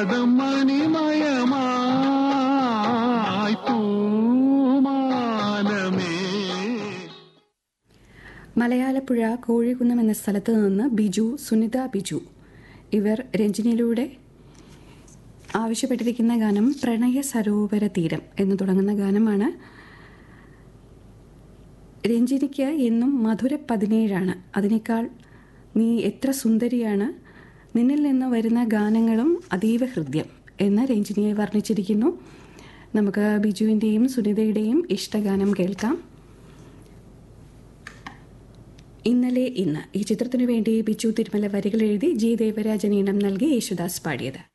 മണിമയമായി പൂമാനമേ മലയാലപ്പുഴ കോഴികുന്നം എന്ന സ്ഥലത്ത് നിന്ന് ബിജു സുനിത ബിജു ഇവർ രഞ്ജിനിയിലൂടെ ആവശ്യപ്പെട്ടിരിക്കുന്ന ഗാനം പ്രണയ സരോവര തീരം എന്ന് തുടങ്ങുന്ന ഗാനമാണ് രഞ്ജിനിക്ക് എന്നും മധുര പതിനേഴാണ് അതിനേക്കാൾ നീ എത്ര സുന്ദരിയാണ് നിന്നിൽ നിന്ന് വരുന്ന ഗാനങ്ങളും അതീവ ഹൃദ്യം എന്ന് രഞ്ജിനിയെ വർണ്ണിച്ചിരിക്കുന്നു നമുക്ക് ബിജുവിൻ്റെയും സുനിതയുടെയും ഇഷ്ടഗാനം കേൾക്കാം ഇന്നലെ ഇന്ന് ഈ ചിത്രത്തിനു വേണ്ടി ബിജു തിരുമല വരികൾ എഴുതി ജി ദേവരാജൻ ഈണം നൽകി യേശുദാസ് പാടിയത്